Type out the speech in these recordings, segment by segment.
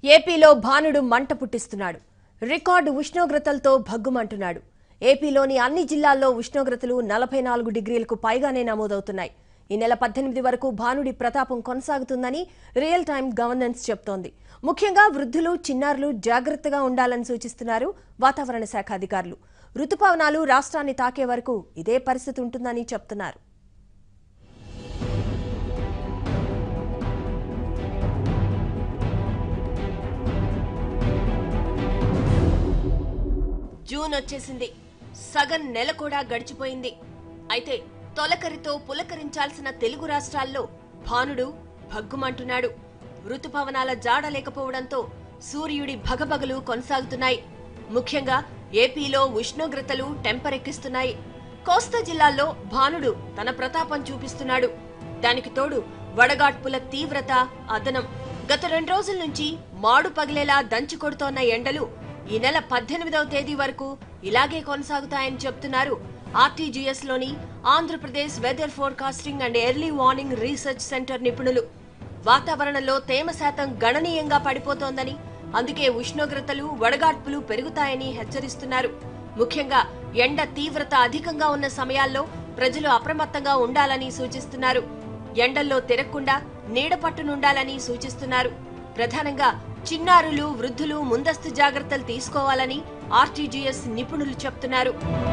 ఏపీలో భానుడు మంట పుట్టిస్తున్నాడు రికార్డు ఉష్ణోగ్రతలతో భగ్గుమంటున్నాడు ఏపీలోని అన్ని జిల్లాల్లో ఉష్ణోగ్రతలు నలభై నాలుగు డిగ్రీలకు పైగానే నమోదవుతున్నాయి ఈ నెల పద్దెనిమిది వరకు భానుడి ప్రతాపం కొనసాగుతుందని రియల్ టైం గవర్నెన్స్ చెప్తోంది ముఖ్యంగా వృద్ధులు చిన్నారులు జాగ్రత్తగా ఉండాలని సూచిస్తున్నారు వాతావరణ శాఖ అధికారులు రుతుపవనాలు రాష్ట్రాన్ని తాకే వరకు ఇదే పరిస్థితి ఉంటుందని చెప్తున్నారు జూన్ వచ్చేసింది సగం నెల కూడా గడిచిపోయింది అయితే తొలకరితో పులకరించాల్సిన తెలుగు రాష్ట్రాల్లో భానుడు భగ్గుమంటున్నాడు ఋతుపవనాల జాడ లేకపోవడంతో సూర్యుడి భగభగలు కొనసాగుతున్నాయి ముఖ్యంగా ఏపీలో ఉష్ణోగ్రతలు టెంపరెక్కిస్తున్నాయి కోస్తా జిల్లాల్లో భానుడు తన ప్రతాపం చూపిస్తున్నాడు దానికి తోడు వడగాడ్పుల తీవ్రత అదనం గత రెండు రోజుల నుంచి మాడు పగిలేలా దంచి కొడుతోన్న ఎండలు ఈ నెల పద్దెనిమిదవ తేదీ వరకు ఇలాగే కొనసాగుతాయని చెప్తున్నారు ఆర్టీజీఎస్ లోని Andhra Pradesh weather forecasting and early warning research centre నిపుణులు వాతావరణంలో తేమ శాతం గణనీయంగా పడిపోతోందని అందుకే ఉష్ణోగ్రతలు వడగాడ్పులు పెరుగుతాయని హెచ్చరిస్తున్నారు ముఖ్యంగా ఎండ తీవ్రత అధికంగా ఉన్న సమయాల్లో ప్రజలు అప్రమత్తంగా ఉండాలని సూచిస్తున్నారు ఎండల్లో తిరగకుండా నీడ పట్టునుండాలని సూచిస్తున్నారు ప్రధానంగా చిన్నారులు వృద్ధులు ముందస్తు జాగ్రత్తలు తీసుకోవాలని ఆర్టీజీఎస్ నిపుణులు చెప్తున్నారు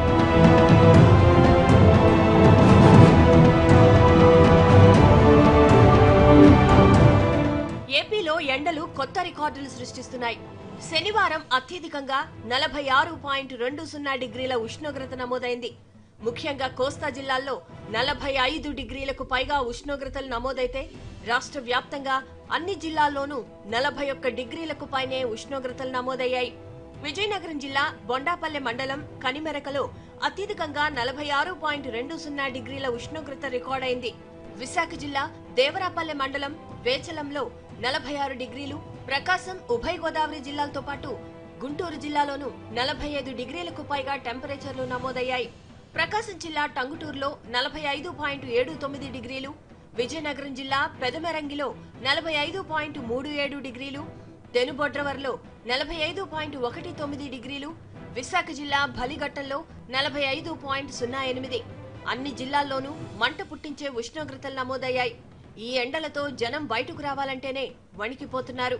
ఏపీలో ఎండలు కొత్త రికార్డులు సృష్టిస్తున్నాయి శనివారం అత్యధికంగా నలభై ఆరు పాయింట్ రెండు సున్నా డిగ్రీల ఉష్ణోగ్రత నమోదైంది ముఖ్యంగా కోస్తా జిల్లాల్లో నలభై ఐదు డిగ్రీలకు పైగా ఉష్ణోగ్రతలు నమోదైతే రాష్ట్ర వ్యాప్తంగా అన్ని జిల్లాల్లోనూ నలభై ఒక్క డిగ్రీలకు పైనే ఉష్ణోగ్రతలు నమోదయ్యాయి విజయనగరం జిల్లా బొండాపల్లె మండలం కనిమెరకలో అత్యధికంగా నలభై ఆరు పాయింట్ రెండు సున్నా డిగ్రీల ఉష్ణోగ్రత రికార్డైంది విశాఖ జిల్లా దేవరాపల్లె మండలం వేచలంలో నలభై ఆరు డిగ్రీలు ప్రకాశం ఉభయ గోదావరి జిల్లాలతో పాటు గుంటూరు జిల్లాలోనూ నలభై ఐదు డిగ్రీలకు పైగా టెంపరేచర్లు నమోదయ్యాయి ప్రకాశం జిల్లా టంగుటూరులో నలభై ఐదు పాయింట్ ఏడు తొమ్మిది డిగ్రీలు విజయనగరం జిల్లా పెదమెరంగిలో నలభై ఐదు పాయింట్ మూడు ఏడు డిగ్రీలు తెనుబొడ్రవర్లో నలభై ఐదు పాయింట్ ఒకటి తొమ్మిది డిగ్రీలు విశాఖ జిల్లా బలిఘట్టంలో నలభై ఐదు పాయింట్ సున్నా ఎనిమిది అన్ని జిల్లాల్లోనూ మంట పుట్టించే ఉష్ణోగ్రతలు నమోదయ్యాయి ఈ ఎండలతో జనం బయటకు రావాలంటేనే వణికిపోతున్నారు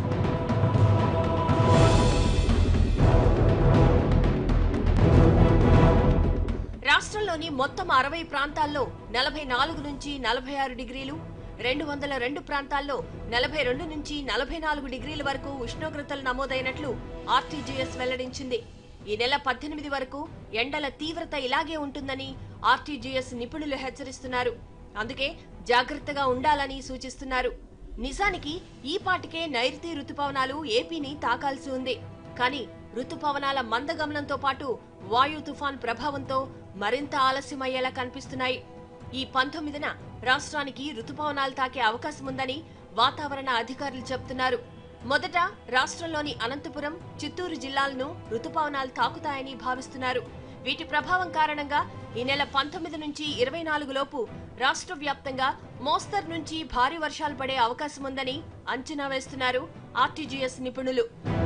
రాష్ట్రంలోని మొత్తం అరవై ప్రాంతాల్లో నలభై నాలుగు నుంచి నలభై ఆరు డిగ్రీలు రెండు వందల రెండు ప్రాంతాల్లో నలభై రెండు నుంచి నలభై నాలుగు డిగ్రీల వరకు ఉష్ణోగ్రతలు నమోదైనట్లు ఆర్టీజీఎస్ వెల్లడించింది ఈ నెల పద్దెనిమిది వరకు ఎండల తీవ్రత ఇలాగే ఉంటుందని ఆర్టీజీఎస్ నిపుణులు హెచ్చరిస్తున్నారు అందుకే జాగ్రత్తగా ఉండాలని సూచిస్తున్నారు నిజానికి ఈ పాటికే నైరుతి రుతుపవనాలు ఏపీని తాకాల్సి ఉంది కానీ రుతుపవనాల మందగమనంతో పాటు వాయు తుఫాన్ ప్రభావంతో మరింత ఆలస్యమయ్యేలా కనిపిస్తున్నాయి ఈ పంతొమ్మిదిన రాష్ట్రానికి రుతుపవనాలు తాకే అవకాశం ఉందని వాతావరణ అధికారులు చెబుతున్నారు మొదట రాష్ట్రంలోని అనంతపురం చిత్తూరు జిల్లాలను రుతుపవనాలు తాకుతాయని భావిస్తున్నారు వీటి ప్రభావం కారణంగా ఈ నెల పంతొమ్మిది నుంచి ఇరవై నాలుగు లోపు రాష్ట్ర వ్యాప్తంగా మోస్తరు నుంచి భారీ వర్షాలు పడే అవకాశం ఉందని అంచనా వేస్తున్నారు ఆర్టీజీఎస్ నిపుణులు